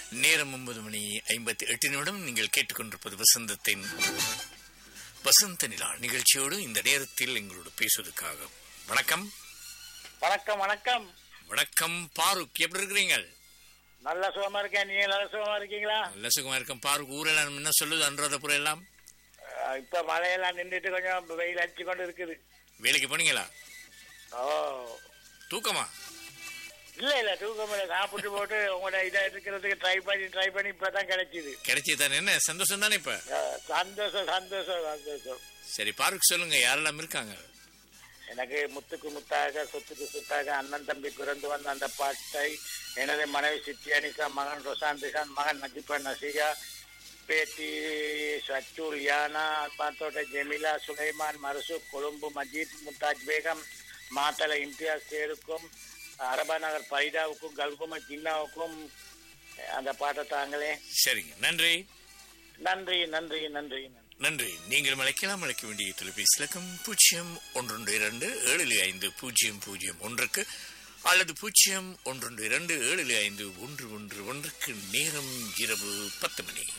நேரம் ஒன்பது மணி ஐம்பத்தி எட்டு நிமிடம் நீங்கள் கேட்டுக்கொண்டிருப்பது வசந்தத்தின் வசந்த நிலா நிகழ்ச்சியோடு இந்த நேரத்தில் எங்களோடு பேசுவதற்காக வணக்கம் வணக்கம் வணக்கம் வணக்கம் பாருக் எப்படி இருக்கிறீங்க நல்ல சுகமா இருக்கேன் நீங்க நல்ல சுகமா இருக்கீங்களா நல்ல சுகமா இருக்கும் பாருக் ஊரெல்லாம் என்ன சொல்லுது அன்றாதபுரம் எல்லாம் அஹ் இப்ப மழையெல்லாம் நின்றுட்டு கொஞ்சம் வெயில் அடிச்சு கொண்டு இருக்குது வேலைக்கு போனீங்களா ஓ தூக்கமா இல்ல இல்ல தூக்கம் இல்ல சாப்பிட்டு போட்டு உங்களோட இதை இருக்கிறதுக்கு ட்ரை பண்ணி ட்ரை பண்ணி இப்பதான் கிடைச்சிது கிடைச்சி தானே என்ன சந்தோஷம் தானே இப்ப அஹ் சந்தோஷம் சந்தோஷம் சந்தோஷம் சரி பாருக் சொல்லுங்க யாரெல்லாம் இருக்காங்க எனக்கு முத்துக்கு முத்தாக சொத்துக்கு சொத்தாக அண்ணன் தம்பி பிறந்து வந்த அந்த பாட்டை எனது மனைவி சித்தி அனிசா மகன் ரொசாந்த் கான் மகன் நஜிபா நசிகா பேட்டி சச்சூல் யானா பாத்தோட்ட ஜெமிலா சுலைமான் மர்சூக் கொழும்பு மஜீத் முத்தாஜ் பேகம் மாத்தல இம்தியாஸ் சேருக்கும் அரபா நகர் பைதாவுக்கும் கல்கும ஜின்னாவுக்கும் அந்த பாட்டை தாங்களே சரிங்க நன்றி நன்றி நன்றி நன்றி நன்றி நன்றி நீங்கள் அழைக்கலாம் அழைக்க வேண்டிய தொலைபேசி இலக்கம் பூஜ்ஜியம் ஒன்றொன்று இரண்டு ஏழு ஐந்து பூஜ்ஜியம் பூஜ்ஜியம் ஒன்றுக்கு அல்லது பூஜ்ஜியம் ஒன்றொன்று இரண்டு ஏழு ஐந்து ஒன்று ஒன்று ஒன்றுக்கு நேரம் இரவு பத்து மணி